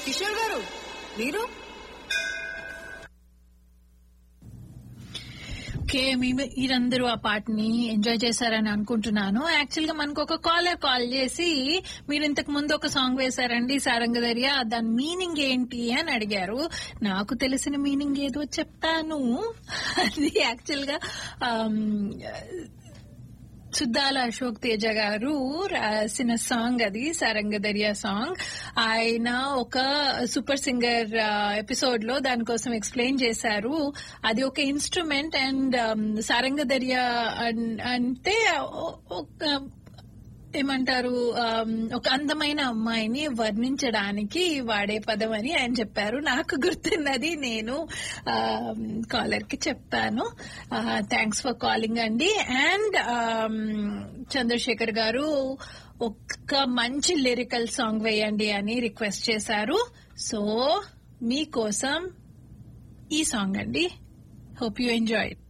కిషోర్ గారు మీరు ఓకే మీ మీరందరూ ఆ పాటని ఎంజాయ్ చేశారని అనుకుంటున్నాను యాక్చువల్ గా మనకు ఒక కాలర్ కాల్ చేసి మీరు ఇంతకు ముందు ఒక సాంగ్ వేశారండి సారంగదర్య దాని మీనింగ్ ఏంటి అని అడిగారు నాకు తెలిసిన మీనింగ్ ఏదో చెప్తాను అది యాక్చువల్ గా ఆమ్, సుద్దాల అశోక్ తేజ గారు రాసిన సాంగ్ అది సారంగదర్య సాంగ్ ఆయన ఒక సూపర్ సింగర్ ఎపిసోడ్ లో దానికోసం ఎక్స్ప్లెయిన్ చేశారు అది ఒక ఇన్స్ట్రుమెంట్ అండ్ సారంగదర్య అన్- అంటే ఒ- ఒక ఏమంటారు ఆమ్, ఒక అందమైన అమ్మాయిని వర్ణించడానికి వాడే పదం అని ఆయన చెప్పారు నాకు గుర్తున్నది నేను కాలర్ కి చెప్తాను థ్యాంక్స్ ఫర్ కాలింగ్ అండి అండ్ చంద్రశేఖర్ గారు ఒక్క మంచి లిరికల్ సాంగ్ వేయండి అని రిక్వెస్ట్ చేశారు సో మీకోసం ఈ సాంగ్ అండి హోప్ యూ ఎంజాయ్